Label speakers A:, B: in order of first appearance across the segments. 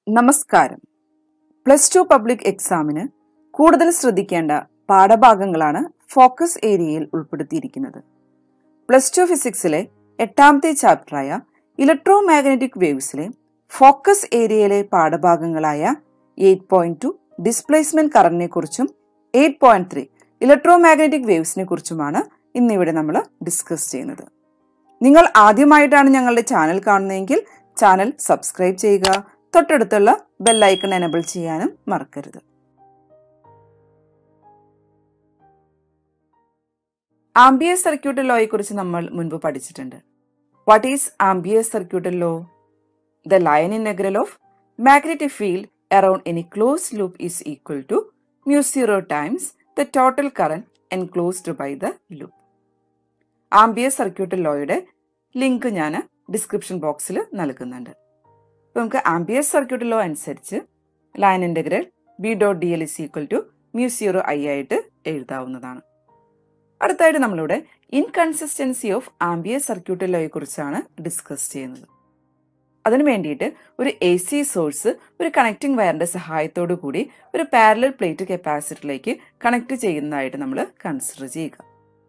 A: നമസ്കാരം plus two public എക്സാമിന് കൂടുതൽ ശ്രദ്ധിക്കേണ്ട പാഠഭാഗങ്ങളാണ് ഫോക്കസ് ഏരിയയിൽ ഉൾപ്പെടുത്തിയിരിക്കുന്നത് പ്ലസ് ടു ഫിസിക്സിലെ എട്ടാമത്തെ ചാപ്റ്ററായ ഇലക്ട്രോ മാഗ്നറ്റിക് വേവ്സിലെ ഫോക്കസ് ഏരിയയിലെ പാഠഭാഗങ്ങളായ എയ്റ്റ് പോയിന്റ് ടു ഡിസ്പ്ലേസ്മെന്റ് കറന്റിനെ കുറിച്ചും eight point three electromagnetic വേവ്സിനെ കുറിച്ചുമാണ് ഇന്നിവിടെ നമ്മൾ ഡിസ്കസ് ചെയ്യുന്നത് നിങ്ങൾ ആദ്യമായിട്ടാണ് ഞങ്ങളുടെ ചാനൽ കാണുന്നതെങ്കിൽ ചാനൽ സബ്സ്ക്രൈബ് ചെയ്യുക തൊട്ടടുത്തുള്ള ബെല്ലൈക്കൺ എനബിൾ ചെയ്യാനും മറക്കരുത് ആംബിയർ സർക്യൂട്ട് ലോയെ കുറിച്ച് നമ്മൾ മുൻപ് പഠിച്ചിട്ടുണ്ട് what is Ampere circuit law the line integral of magnetic field around any close loop is equal to mu zero times the total current enclosed by the loop Ampere circuit ലോയുടെ link ഞാൻ description ബോക്സിൽ നൽകുന്നുണ്ട് അപ്പോൾ നമുക്ക് Ampere circuit law അനുസരിച്ച് line integral B dot D L is equal to mu zero I ആയിട്ട് എഴുതാവുന്നതാണ് അടുത്തായിട്ട് നമ്മളിവിടെ ഇൻകൺസിസ്റ്റൻസി ഓഫ് ആംബിയർ സർക്യൂട്ട് ലോയെ കുറിച്ചാണ് ഡിസ്കസ് ചെയ്യുന്നത് അതിനു വേണ്ടിയിട്ട് ഒരു എ സി സോഴ്സ് ഒരു കണക്റ്റിംഗ് വയറിന്റെ സഹായത്തോടു കൂടി ഒരു പാരലൽ പ്ലേറ്റ് കപ്പാസിറ്ററിലേക്ക് കണക്ട് ചെയ്യുന്നതായിട്ട് നമ്മൾ കൺസിഡർ ചെയ്യുക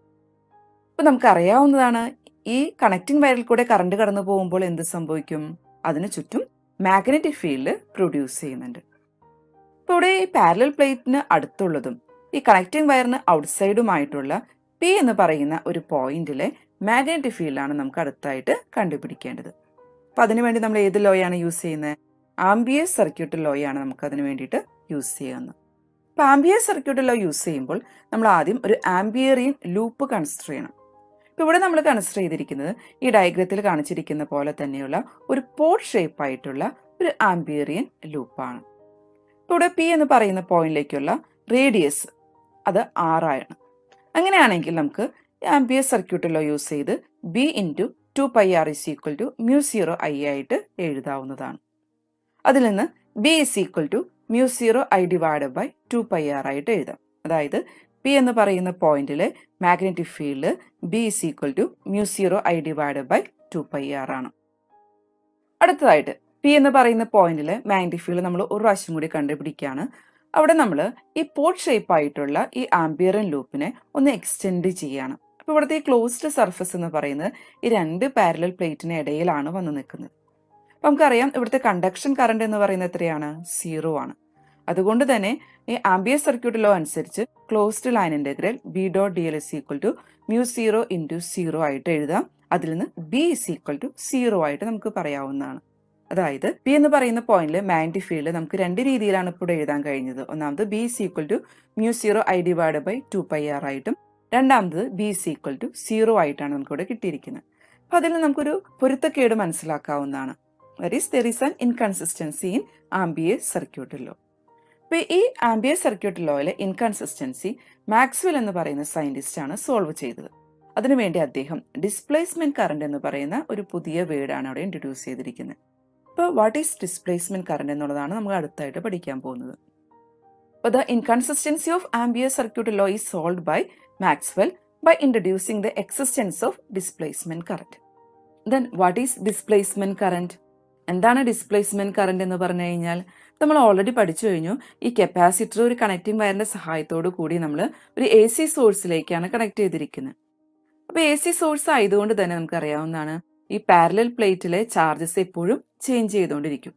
A: ഇപ്പൊ നമുക്കറിയാവുന്നതാണ് ഈ കണക്റ്റിംഗ് വയറിൽ കൂടെ കറണ്ട് കടന്നു പോകുമ്പോൾ എന്ത് സംഭവിക്കും അതിന് ചുറ്റും മാഗ്നറ്റിക് ഫീൽഡ് പ്രൊഡ്യൂസ് ചെയ്യുന്നുണ്ട് ഇപ്പോൾ ഇവിടെ ഈ പാരലൽ പ്ലേറ്റിന് അടുത്തുള്ളതും ഈ കണക്റ്റിംഗ് വയറിന് ഔട്ട്സൈഡുമായിട്ടുള്ള പി എന്ന് പറയുന്ന ഒരു പോയിന്റിലെ മാഗ്നറ്റിക് ഫീൽഡാണ് നമുക്ക് അടുത്തായിട്ട് കണ്ടുപിടിക്കേണ്ടത് അപ്പൊ അതിനുവേണ്ടി നമ്മൾ ഏത് ലോയാണ് യൂസ് ചെയ്യുന്നത് ആംബിയർ സർക്യൂട്ട് ലോയാണ് നമുക്ക് അതിന് വേണ്ടിയിട്ട് യൂസ് ചെയ്യുന്നത് അപ്പൊ ആംബിയർ സർക്യൂട്ട് ലോ യൂസ് ചെയ്യുമ്പോൾ നമ്മൾ ആദ്യം ഒരു ആംബിയറിയൻ ലൂപ്പ് കൺസിഡർ ചെയ്യണം ഇപ്പൊ ഇവിടെ നമ്മൾ കൺസിഡർ ചെയ്തിരിക്കുന്നത് ഈ ഡയഗ്രത്തിൽ കാണിച്ചിരിക്കുന്ന പോലെ തന്നെയുള്ള ഒരു പോർട്ട് ഷേപ്പ് ആയിട്ടുള്ള ഒരു ആംബിയറിയൻ ലൂപ്പാണ് ഇപ്പൊ ഇവിടെ പി എന്ന് പറയുന്ന പോയിന്റിലേക്കുള്ള റേഡിയസ് അത് ആറാണ് അങ്ങനെയാണെങ്കിൽ നമുക്ക് ആംബിയർ സർക്യൂട്ടിലോ യൂസ് ചെയ്ത് B into two pi R is equal to mu zero I ആയിട്ട് എഴുതാവുന്നതാണ് അതിൽ നിന്ന് B is equal to mu zero I divide by two pi R ആയിട്ട് എഴുതാം അതായത് പി എന്ന് പറയുന്ന പോയിന്റിലെ magnetic field B is equal to mu zero I divide by two pi R ആണ് അടുത്തതായിട്ട് പി എന്ന് പറയുന്ന പോയിന്റിലെ മാഗ്നറ്റിക് ഫീൽഡ് നമ്മൾ ഒരു പ്രാവശ്യം കൂടി കണ്ടുപിടിക്കുകയാണ് അവിടെ നമ്മൾ ഈ പോർട്ട് ഷേപ്പ് ആയിട്ടുള്ള ഈ ആംബിയറൻ ലൂപ്പിനെ ഒന്ന് എക്സ്റ്റെൻഡ് ചെയ്യാണ് അപ്പോൾ ഇവിടുത്തെ ഈ ക്ലോസ്ഡ് സർഫസ് എന്ന് പറയുന്നത് ഈ രണ്ട് പാരലൽ പ്ലേറ്റിന് ഇടയിലാണ് വന്ന് നിൽക്കുന്നത് അപ്പം നമുക്കറിയാം ഇവിടുത്തെ കണ്ടക്ഷൻ കറണ്ട് എന്ന് പറയുന്നത് എത്രയാണ് സീറോ ആണ് അതുകൊണ്ട് തന്നെ ഈ ആംബിയർ സർക്യൂട്ട് ലോ അനുസരിച്ച് closed line integral B dot D L is equal to mu zero into zero ആയിട്ട് എഴുതാം അതിൽ നിന്ന് B is equal to zero ആയിട്ട് നമുക്ക് പറയാവുന്നതാണ് അതായത് പി എന്ന് പറയുന്ന പോയിന്റിൽ മാഗ്നറ്റിക് ഫീൽഡ് നമുക്ക് രണ്ട് രീതിയിലാണ് ഇപ്പോൾ എഴുതാൻ കഴിഞ്ഞത് ഒന്നാമത് B is equal to mu zero I divide by two pi R ആയിട്ടും രണ്ടാമത് B is equal to zero ആയിട്ടാണ് നമുക്കിവിടെ കിട്ടിയിരിക്കുന്നത് അപ്പൊ അതിൽ നമുക്കൊരു പൊരുത്തക്കേട് മനസ്സിലാക്കാവുന്നതാണ് that is there is an inconsistency in Ampere circuit law അപ്പൊ ഈ ആംബിയർ സർക്യൂട്ട് ലോയിലെ ഇൻകൺസിസ്റ്റൻസി മാക്സ്വെൽ എന്ന് പറയുന്ന സയന്റിസ്റ്റ് ആണ് സോൾവ് ചെയ്തത് അതിനുവേണ്ടി അദ്ദേഹം ഡിസ്പ്ലേസ്മെന്റ് കറണ്ട് എന്ന് പറയുന്ന ഒരു പുതിയ വേർഡാണ് അവിടെ ഇൻട്രൊഡ്യൂസ് ചെയ്തിരിക്കുന്നത് ഇപ്പോൾ വാട്ട് ഈസ് ഡിസ്പ്ലേസ്മെന്റ് കറണ്ട് എന്നുള്ളതാണ് നമ്മൾ അടുത്തായിട്ട് പഠിക്കാൻ പോകുന്നത് അപ്പോൾ the inconsistency of Ampere circuit law is solve by Maxwell by introducing the existence of displacement current then what is displacement current എന്താണ് ഡിസ്പ്ലേസ്മെന്റ് കറണ്ട് എന്ന് പറഞ്ഞു കഴിഞ്ഞാൽ നമ്മൾ ഓൾറെഡി പഠിച്ചു കഴിഞ്ഞു ഈ കപ്പാസിറ്റർ ഒരു കണക്റ്റിംഗ് വയറിന്റെ സഹായത്തോടു കൂടി നമ്മൾ ഒരു എ സി സോഴ്സിലേക്കാണ് കണക്ട് ചെയ്തിരിക്കുന്നത് അപ്പോൾ എ സി സോഴ്സ് ആയതുകൊണ്ട് തന്നെ നമുക്ക് അറിയാവുന്നതാണ് ഈ പാരലൽ പ്ലേറ്റിലെ ചാർജസ് എപ്പോഴും ചേഞ്ച് ചെയ്തുകൊണ്ടിരിക്കും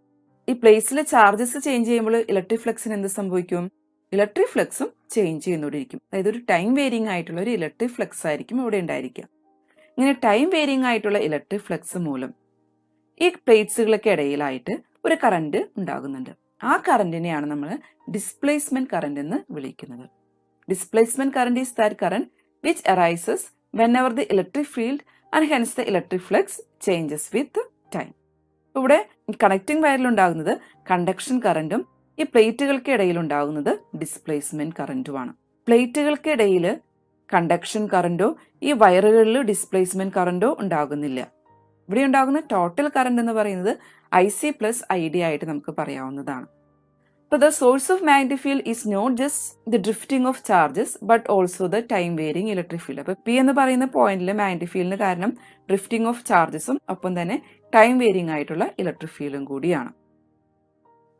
A: ഈ പ്ലേസിലെ ചാർജസ് ചേഞ്ച് ചെയ്യുമ്പോൾ ഇലക്ട്രിക് ഫ്ലക്സിന് എന്ത് സംഭവിക്കും ഇലക്ട്രിക് ഫ്ലക്സും ചേഞ്ച് ചെയ്യുന്നോണ്ടിരിക്കും അതായത് ഒരു ടൈം വേരിങ് ആയിട്ടുള്ള ഒരു ഇലക്ട്രിക് ഫ്ലക്സ് ആയിരിക്കും ഇവിടെ ഉണ്ടായിരിക്കുക ഇങ്ങനെ ടൈം വേരിങ് ആയിട്ടുള്ള ഇലക്ട്രിക് ഫ്ലക്സ് മൂലം ഈ പ്ലേറ്റ്സുകളൊക്കെ ഇടയിലായിട്ട് ഒരു കറണ്ട് ഉണ്ടാകുന്നുണ്ട് ആ കറണ്ടിനെയാണ് നമ്മൾ ഡിസ്പ്ലേസ്മെന്റ് കറണ്ട് എന്ന് വിളിക്കുന്നത് displacement current is that current which arises whenever the electric field and hence the electric flux changes with time ഇവിടെ കണക്റ്റിംഗ് വയറിൽ ഉണ്ടാകുന്നത് കണ്ടക്ഷൻ കറണ്ടും ഈ പ്ലേറ്റുകൾക്ക് ഇടയിൽ ഉണ്ടാകുന്നത് ഡിസ്പ്ലേസ്മെന്റ് കറന്റുമാണ് പ്ലേറ്റുകൾക്ക് ഇടയിൽ കണ്ടക്ഷൻ കറണ്ടോ ഈ വയറുകളിൽ ഡിസ്പ്ലേസ്മെന്റ് കറണ്ടോ ഉണ്ടാകുന്നില്ല ഇവിടെ ഉണ്ടാകുന്ന ടോട്ടൽ കറണ്ട് എന്ന് പറയുന്നത് I C plus I D ആയിട്ട് നമുക്ക് പറയാവുന്നതാണ് അപ്പോൾ the source of magnetic field is not just the drifting of charges but also the time varying electric field അപ്പോൾ പി എന്ന് പറയുന്ന പോയിന്റിൽ മാഗ്നറ്റിക് ഫീൽഡിന് കാരണം ഡ്രിഫ്റ്റിംഗ് ഓഫ് ചാർജസും ഒപ്പം തന്നെ ടൈം വേരിങ് ആയിട്ടുള്ള ഇലക്ട്രിക് ഫീൽഡും കൂടിയാണ്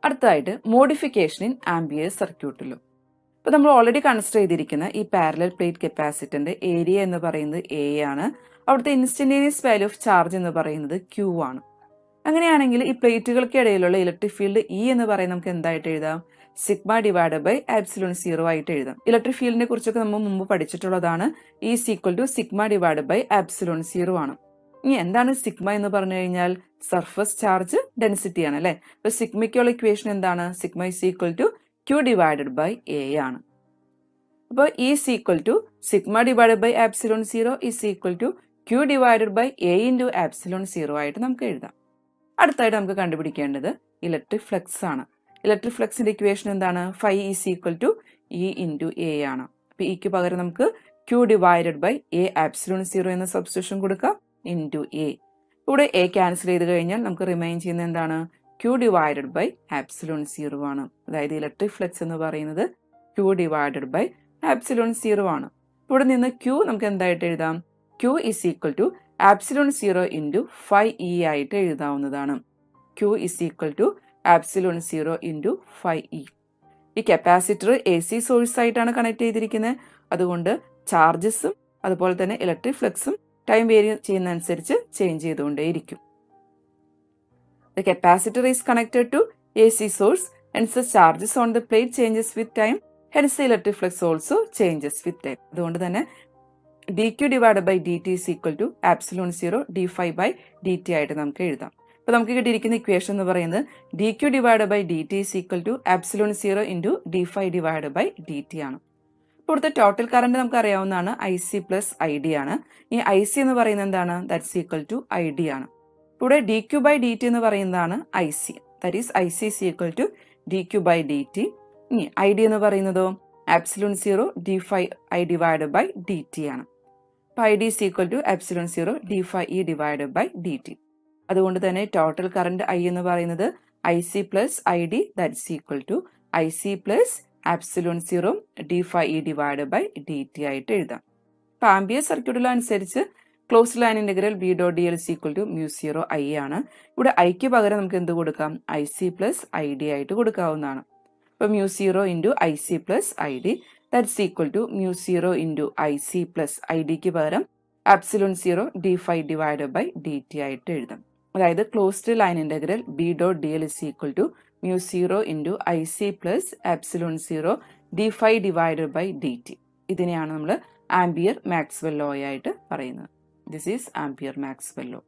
A: അടുത്തതായിട്ട് മോഡിഫിക്കേഷൻ ഇൻ ആംബിയർ സർക്യൂട്ടിലും ഇപ്പൊ നമ്മൾ ഓൾറെഡി കൺസിഡർ ചെയ്തിരിക്കുന്ന ഈ പാരലൽ പ്ലേറ്റ് കപ്പാസിറ്ററിന്റെ ഏരിയ എന്ന് പറയുന്നത് എ ആണ് അവിടുത്തെ ഇൻസ്റ്റന്റേനിയസ് വാല്യൂ ഓഫ് ചാർജ് എന്ന് പറയുന്നത് ക്യൂ ആണ് അങ്ങനെയാണെങ്കിൽ ഈ പ്ലേറ്റുകൾക്കിടയിലുള്ള ഇലക്ട്രിക് ഫീൽഡ് ഇ എന്ന് പറയുന്നത് നമുക്ക് എന്തായിട്ട് എഴുതാം sigma divide by epsilon zero ആയിട്ട് എഴുതാം ഇലക്ട്രിക് ഫീൽഡിനെ കുറിച്ചൊക്കെ നമ്മൾ മുമ്പ് പഠിച്ചിട്ടുള്ളതാണ് E is equal to sigma divide by epsilon zero ആണ് ഇനി എന്താണ് സിഗ്മ എന്ന് പറഞ്ഞു കഴിഞ്ഞാൽ സർഫസ് ചാർജ് ഡെൻസിറ്റി ആണ് അല്ലെ അപ്പൊ സിഗ്മയ്ക്കുള്ള ഇക്വേഷൻ എന്താണ് sigma is equal to Q divided by A ആണ് അപ്പോൾ E equal to sigma divided by epsilon zero is equal to Q divided by A into epsilon zero ആയിട്ട് നമുക്ക് എഴുതാം അടുത്തായിട്ട് നമുക്ക് കണ്ടുപിടിക്കേണ്ടത് ഇലക്ട്രിക് ഫ്ലക്സ് ആണ് ഇലക്ട്രിക് ഫ്ലക്സിന്റെ ഇക്വേഷൻ എന്താണ് phi is equal to E into A ആണ് അപ്പൊ ഇക്ക് പകരം നമുക്ക് Q divided by A epsilon zero എന്ന സബ്സ്റ്റിറ്റ്യൂഷൻ കൊടുക്കാം ഇൻറ്റു എ ഇവിടെ എ ക്യാൻസൽ ചെയ്ത് കഴിഞ്ഞാൽ നമുക്ക് റിമൈൻ ചെയ്യുന്ന എന്താണ് Q divided by epsilon zero ആണ് അതായത് ഇലക്ട്രിക് ഫ്ലക്സ് എന്ന് പറയുന്നത് Q divided by epsilon zero ആണ് ഇവിടെ നിന്ന് ക്യൂ നമുക്ക് എന്തായിട്ട് എഴുതാം Q is equal to epsilon zero into phi E ആയിട്ട് എഴുതാവുന്നതാണ് Q is equal to epsilon zero into phi E ഈ കപ്പാസിറ്റർ എ സി സോഴ്സ് ആയിട്ടാണ് കണക്ട് ചെയ്തിരിക്കുന്നത് അതുകൊണ്ട് ചാർജസും അതുപോലെ തന്നെ ഇലക്ട്രിക് ഫ്ലക്സും ടൈം വേരി ചെയ്യുന്ന അനുസരിച്ച് ചേഞ്ച് ചെയ്തുകൊണ്ടേയിരിക്കും The capacitor is connected to AC source, hence the charges on the plate changes with time, hence the electric flux also changes with time. അതുകൊണ്ട് തന്നെ D Q divide by D T is equal to epsilon zero D phi by D T ആയിട്ട് നമുക്ക് എഴുതാം അപ്പൊ നമുക്ക് കിട്ടിയിരിക്കുന്ന equation എന്ന് പറയുന്നത് D Q divide by D T is equal to epsilon zero into D phi divide by D T ആണ് ഇവിടുത്തെ ടോട്ടൽ കറണ്ട് നമുക്ക് അറിയാവുന്നതാണ് I C plus I D ആണ് ഈ ഐ സി എന്ന് പറയുന്നത് എന്താണ് that's equal to I D ആണ് ഇവിടെ D Q by D T എന്ന് പറയുന്നതാണ് I C that is I C C equal to D Q by D T ഇനി ഐ ഡി എന്ന് പറയുന്നതോ epsilon zero D phi I divide by D T ആണ് അപ്പോൾ I D is equal to epsilon zero D phi E divide by D T അതുകൊണ്ട് തന്നെ total current I എന്ന് പറയുന്നത് I C plus I D that's equal to I C plus epsilon zero D phi E divide by D T ആയിട്ട് എഴുതാം അപ്പോൾ Ampere സർക്യൂട്ടിൽ അനുസരിച്ച് close line integral B dot D L C equal to mu zero I ആണ് ഇവിടെ ഐക്ക് പകരം നമുക്ക് എന്ത് കൊടുക്കാം I C plus I D ആയിട്ട് കൊടുക്കാവുന്നതാണ് അപ്പോൾ mu zero into I C plus I D that's equal to mu zero into I C plus I ഡിക്ക് പകരം epsilon zero D phi divide by D T ആയിട്ട് എഴുതാം അതായത് closed line integral B dot D L is equal to mu zero into I C plus epsilon zero D phi divide by D T ഇതിനെയാണ് നമ്മൾ Ampere Maxwell law ആയിട്ട് പറയുന്നത് this is Ampere Maxwell law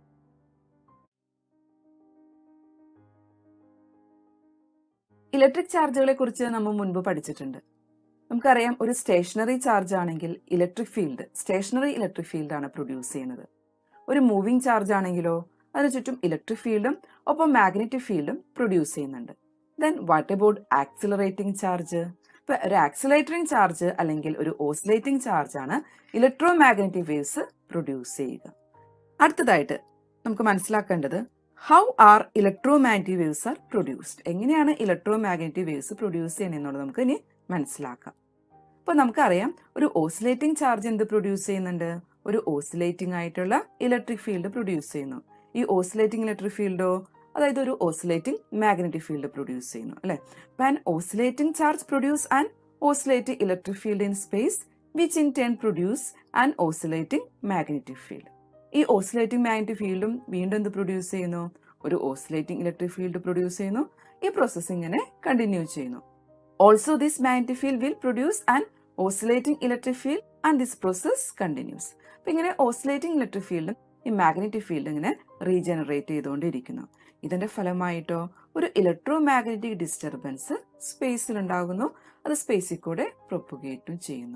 A: electric ചാർജുകളെ കുറിച്ച് നമ്മൾ മുൻപ് പഠിച്ചിട്ടുണ്ട് നമുക്കറിയാം ഒരു സ്റ്റേഷനറി ചാർജ് ആണെങ്കിൽ electric field stationary electric field ആണ് പ്രൊഡ്യൂസ് ചെയ്യുന്നത് ഒരു മൂവിംഗ് ചാർജ് ആണെങ്കിലോ അതിന് ചുറ്റും ഇലക്ട്രിക് ഫീൽഡും ഒപ്പം മാഗ്നറ്റിക് ഫീൽഡും പ്രൊഡ്യൂസ് ചെയ്യുന്നുണ്ട് then what about accelerating charge ഇപ്പൊ ഒരു ആക്സിലേറ്ററിംഗ് ചാർജ് അല്ലെങ്കിൽ ഒരു ഓസിലേറ്റിംഗ് ചാർജ് ആണ് ഇലക്ട്രോ മാഗ്നറ്റിക് വേവ്സ് പ്രൊഡ്യൂസ് ചെയ്യുക അടുത്തതായിട്ട് നമുക്ക് മനസ്സിലാക്കേണ്ടത് how are electromagnetic waves are produced എങ്ങനെയാണ് ഇലക്ട്രോ മാഗ്നറ്റിക് വേവ്സ് പ്രൊഡ്യൂസ് ചെയ്യുന്നത് നമുക്ക് ഇനി മനസ്സിലാക്കാം അപ്പോൾ നമുക്കറിയാം ഒരു ഓസിലേറ്റിംഗ് ചാർജ് എന്ത് പ്രൊഡ്യൂസ് ചെയ്യുന്നുണ്ട് ഒരു ഓസിലേറ്റിംഗ് ആയിട്ടുള്ള ഇലക്ട്രിക് ഫീൽഡ് പ്രൊഡ്യൂസ് ചെയ്യുന്നു ഈ ഓസിലേറ്റിംഗ് ഇലക്ട്രിക് ഫീൽഡോ അതായത് ഒരു ഓസിലേറ്റിംഗ് മാഗ്നറ്റിക് ഫീൽഡ് പ്രൊഡ്യൂസ് ചെയ്യുന്നു അല്ലെ അപ്പൊ an oscillating charge produce an oscillating electric field in space which in turn produce an oscillating magnetic field ഈ ഓസിലേറ്റിംഗ് മാഗ്നറ്റിക് ഫീൽഡും വീണ്ടും എന്ത് പ്രൊഡ്യൂസ് ചെയ്യുന്നു ഒരു ഓസിലേറ്റിംഗ് ഇലക്ട്രിക് ഫീൽഡ് പ്രൊഡ്യൂസ് ചെയ്യുന്നു ഈ പ്രോസസ് ഇങ്ങനെ കണ്ടിന്യൂ ചെയ്യുന്നു also this magnetic field will produce an oscillating electric field and this process continues അപ്പൊ ഇങ്ങനെ ഓസിലേറ്റിംഗ് ഇലക്ട്രിക് ഫീൽഡും ഈ മാഗ്നറ്റിക് ഫീൽഡ് ഇങ്ങനെ റീജനറേറ്റ് ചെയ്തുകൊണ്ടിരിക്കുന്നു ഇതിന്റെ ഫലമായിട്ടോ ഒരു ഇലക്ട്രോ മാഗ്നറ്റിക് ഡിസ്റ്റർബൻസ് സ്പേസിൽ ഉണ്ടാകുന്നു അത് സ്പേസിൽ കൂടെ പ്രൊപ്പഗേറ്റും ചെയ്യുന്നു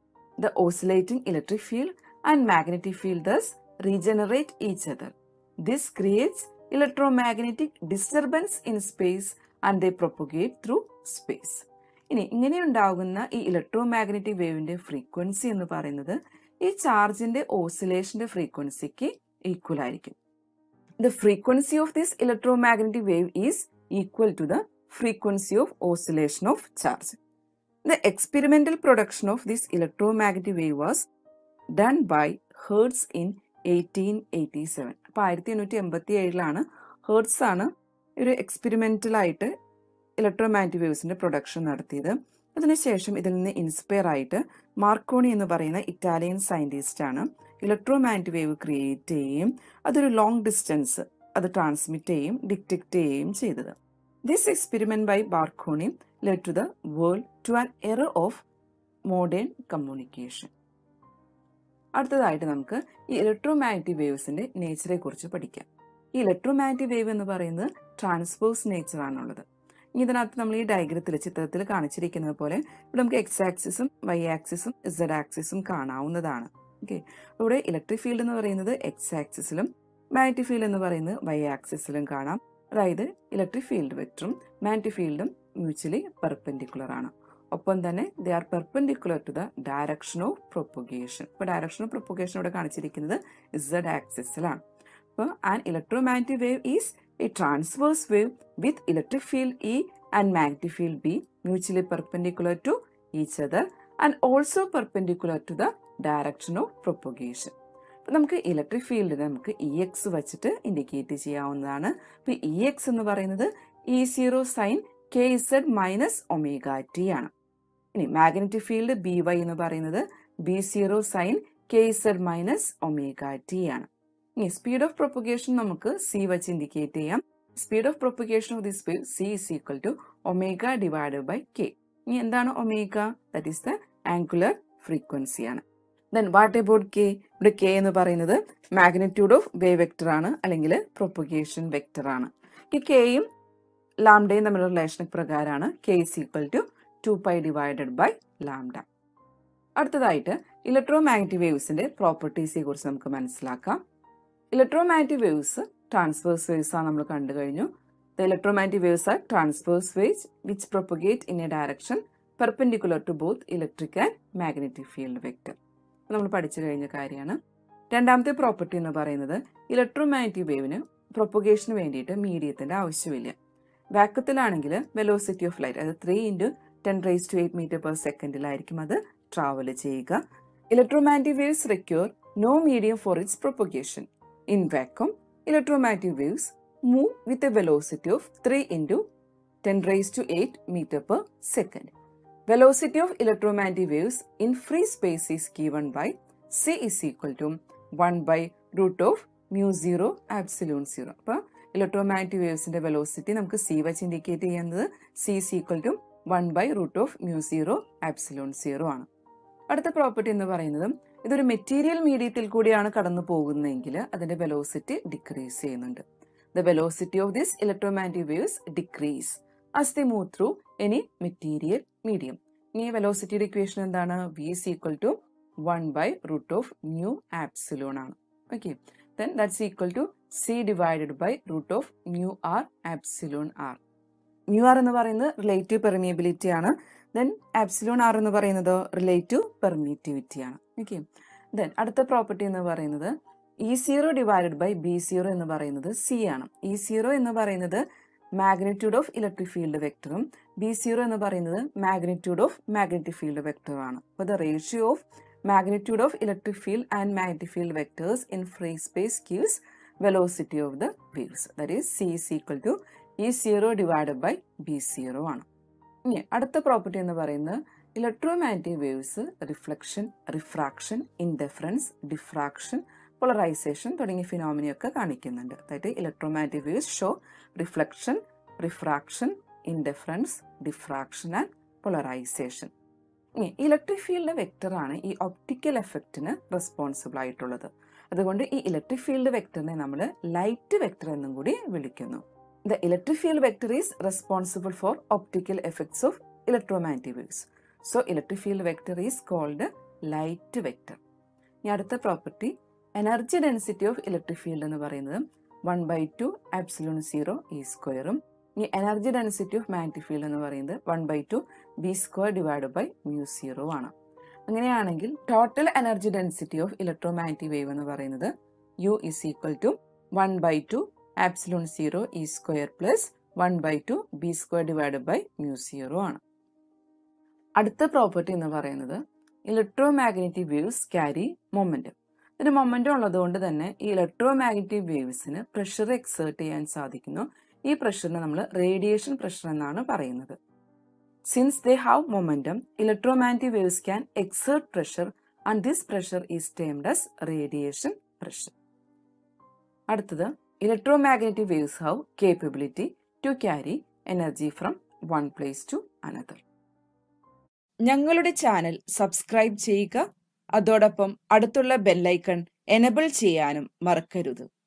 A: the oscillating electric field and magnetic field thus regenerate each other this creates electromagnetic disturbance in space and they propagate through space ഇനി ഇങ്ങനെ ഉണ്ടാകുന്ന ഈ ഇലക്ട്രോ മാഗ്നറ്റിക് വേവിന്റെ ഫ്രീക്വൻസി എന്ന് പറയുന്നത് ഈ ചാർജിന്റെ ഓസിലേഷന്റെ ഫ്രീക്വൻസിക്ക് ഈക്വൽ ആയിരിക്കും the frequency of this electromagnetic wave is equal to the frequency of oscillation of charge the experimental production of this electromagnetic wave was done by Hertz in eighteen eighty seven അപ്പൊ ആയിരത്തി എണ്ണൂറ്റി എൺപത്തി ഏഴിലാണ് hertz ആണ് ഒരു experimental ആയിട്ട് electromagnetic വേവ്സിന്റെ production നടത്തിയത് അതിനുശേഷം ഇതിൽ നിന്ന് ഇൻസ്പയർ ആയിട്ട് മാർക്കോണി എന്ന് പറയുന്ന ഇറ്റാലിയൻ സയന്റിസ്റ്റ് ആണ് ഇലക്ട്രോമാഗ്നറ്റിക് വേവ് ക്രിയേറ്റ് ചെയ്യുകയും അതൊരു ലോങ് ഡിസ്റ്റൻസ് അത് ട്രാൻസ്മിറ്റ് ചെയ്യുകയും ഡിറ്റക്ട് ചെയ്യുകയും ചെയ്തത് this experiment by Marconi led to the world to an era of modern communication അടുത്തതായിട്ട് നമുക്ക് ഈ ഇലക്ട്രോമാഗ്നറ്റിക് വേവ്സിന്റെ നേച്ചറെ കുറിച്ച് പഠിക്കാം ഈ ഇലക്ട്രോമാഗ്നറ്റിക് വേവ് എന്ന് പറയുന്നത് ട്രാൻസ്പോസ് നേച്ചർ ആണുള്ളത് ഇനി ഇതിനകത്ത് നമ്മൾ ഈ ഡയഗ്രത്തിൽ ചിത്രത്തിൽ കാണിച്ചിരിക്കുന്നത് പോലെ ഇവിടെ നമുക്ക് എക്സ് ആക്സിസും വൈ ആക്സിസും ഇസഡ് ആക്സിസും കാണാവുന്നതാണ് ഓക്കെ ഇവിടെ ഇലക്ട്രിക് ഫീൽഡ് എന്ന് പറയുന്നത് എക്സ് ആക്സിസിലും മാഗ്നറ്റിക് ഫീൽഡ് എന്ന് പറയുന്നത് വൈ ആക്സിസിലും കാണാം അതായത് ഇലക്ട്രിക് ഫീൽഡ് വെക്ടറും മാഗ്നറ്റിക് ഫീൽഡും മ്യൂച്വലി പെർപെൻഡിക്കുലർ ആണ് ഒപ്പം തന്നെ they are perpendicular to the direction of propagation ഇപ്പോൾ ഡയറക്ഷൻ ഓഫ് പ്രൊപ്പഗേഷൻ ഇവിടെ കാണിച്ചിരിക്കുന്നത് ഇസഡ് ആക്സിസിലാണ് അപ്പോൾ an electromagnetic wave is a transverse wave with electric field E and magnetic field B mutually perpendicular to each other and also perpendicular to the direction of propagation അപ്പം നമുക്ക് electric ഫീൽഡിനെ നമുക്ക് E X വെച്ചിട്ട് indicate ചെയ്യാവുന്നതാണ് അപ്പോൾ E X എന്ന് പറയുന്നത് E zero sine K Z minus omega T ആണ് ഇനി മാഗ്നറ്റിക് ഫീൽഡ് ബി വൈ എന്ന് പറയുന്നത് B zero sine K Z minus omega T ആണ് ഇനി സ്പീഡ് ഓഫ് പ്രൊപ്പഗേഷൻ നമുക്ക് സി വെച്ച് ഇൻഡിക്കേറ്റ് ചെയ്യാം speed of propagation of this wave C is equal to omega divided by K ഇനി എന്താണ് omega that is the angular frequency ആണ് then what about K ഇവിടെ K എന്ന് പറയുന്നത് മാഗ്നിറ്റ്യൂഡ് ഓഫ് വേവ് വെക്ടർ ആണ് അല്ലെങ്കിൽ പ്രൊപ്പഗേഷൻ വെക്ടർ ആണ് ഈ കെയും ലാംഡയും തമ്മിലുള്ള റിലേഷൻ പ്രകാരമാണ് K is equal to two pi divided by lambda അടുത്തതായിട്ട് ഇലക്ട്രോ മാഗ്നറ്റിക് വേവ്സിന്റെ പ്രോപ്പർട്ടീസിനെ കുറിച്ച് നമുക്ക് മനസ്സിലാക്കാം electromagnetic waves transverse waves ആണ് നമ്മൾ കണ്ടു കഴിഞ്ഞു the electromagnetic waves are transverse waves which propagate in a direction perpendicular to both electric and magnetic field vector നമ്മൾ പഠിച്ചു കഴിഞ്ഞ കാര്യമാണ് രണ്ടാമത്തെ പ്രോപ്പർട്ടി എന്ന് പറയുന്നത് ഇലക്ട്രോ മാഗ്നറ്റിക് വേവിന് പ്രൊപ്പഗേഷന് വേണ്ടിയിട്ട് മീഡിയത്തിന്റെ ആവശ്യമില്ല വാക്കത്തിലാണെങ്കിൽ വെലോസിറ്റി ഓഫ് ലൈറ്റ് അത് three into ten raise to eight metre per സെക്കൻഡിലായിരിക്കും അത് ട്രാവൽ ചെയ്യുക electromagnetic waves require no medium for its propagation in vacuum electromagnetic waves move with a velocity of three into ten raise to eight metre per second velocity of electromagnetic waves in free space is given by C is equal to one by root of mu zero epsilon zero അപ്പോൾ electromagnetic വേവ്സിന്റെ velocity നമുക്ക് C വെച്ച് indicate ചെയ്യുന്നത് C is equal to one by root of mu zero epsilon zero ആണ് അടുത്ത property എന്ന് പറയുന്നത് ഇതൊരു മെറ്റീരിയൽ മീഡിയത്തിൽ കൂടിയാണ് കടന്നു പോകുന്നതെങ്കിൽ അതിന്റെ വെലോസിറ്റി ഡിക്രീസ് ചെയ്യുന്നുണ്ട് the velocity of this electromagnetic waves decrease as they move through any material medium ഇനി വെലോസിറ്റിയുടെ ഇക്വേഷൻ എന്താണ് V is equal to one by root of mu epsilon ആണ് okay then that's equal to C divided by root of mu R epsilon R mu R എന്ന് പറയുന്നത് relative permeability ആണ് then epsilon R എന്ന് പറയുന്നത് relative permittivity ആണ് okay then അടുത്ത property എന്ന് പറയുന്നത് E zero divided by B zero എന്ന് പറയുന്നത് സി ആണ് ഇ സീറോ എന്ന് പറയുന്നത് മാഗ്നിറ്റ്യൂഡ് ഓഫ് ഇലക്ട്രിക് ഫീൽഡ് വെക്ടറും ബി സീറോ എന്ന് പറയുന്നത് മാഗ്നിറ്റ്യൂഡ് ഓഫ് മാഗ്നറ്റിക് ഫീൽഡ് വെക്ടറും ആണ് അപ്പോൾ the ratio of magnitude of electric field and magnetic field vectors in free space gives velocity of the waves. That is C is equal to E0 divided by B0 ആണ് ഇനി അടുത്ത property എന്ന് പറയുന്നത് electromagnetic waves reflection refraction interference diffraction polarisation തുടങ്ങിയ ഫിനോമിനിയൊക്കെ കാണിക്കുന്നുണ്ട് അതായത് electromagnetic waves show reflection refraction interference diffraction and polarisation ഇനി ഇലക്ട്രിക് ഫീൽഡ് വെക്ടർ ആണ് ഈ ഒപ്റ്റിക്കൽ എഫക്റ്റിന് റെസ്പോൺസിബിൾ ആയിട്ടുള്ളത് അതുകൊണ്ട് ഈ ഇലക്ട്രിക് ഫീൽഡ് വെക്ടറിനെ നമ്മൾ ലൈറ്റ് വെക്ടർ എന്നും കൂടി വിളിക്കുന്നു the electric field vector is responsible for optical effects of electromagnetic waves so electric field vector is called light vector ഇനി അടുത്ത property energy density of electric field എന്ന് പറയുന്നത് one by two epsilon zero E സ്ക്വയറും ഇനി energy density of magnetic field എന്ന് പറയുന്നത് one by two B square divide by mu zero ആണ് അങ്ങനെയാണെങ്കിൽ total energy density of electromagnetic wave എന്ന് പറയുന്നത് U is equal to one by two epsilon zero E square plus one by two B square divide by mu zero ആണ് അടുത്ത property എന്ന് പറയുന്നത് electromagnetic waves carry momentum ഇതിന് momentum ഉള്ളത് കൊണ്ട് തന്നെ ഈ ഇലക്ട്രോമാഗ്നറ്റിക് വേവ്സിന് പ്രഷർ എക്സേർട്ട് ചെയ്യാൻ സാധിക്കുന്നു ഈ പ്രഷറിനെ നമ്മൾ റേഡിയേഷൻ പ്രഷർ എന്നാണ് പറയുന്നത് since they have momentum electromagnetic waves can exert pressure and this pressure is termed as radiation pressure അടുത്തത് electromagnetic waves have capability to carry energy from one place to another ഞങ്ങളുടെ channel subscribe ചെയ്യുക അതോടൊപ്പം അടുത്തുള്ള bell icon enable ചെയ്യാനും മറക്കരുത്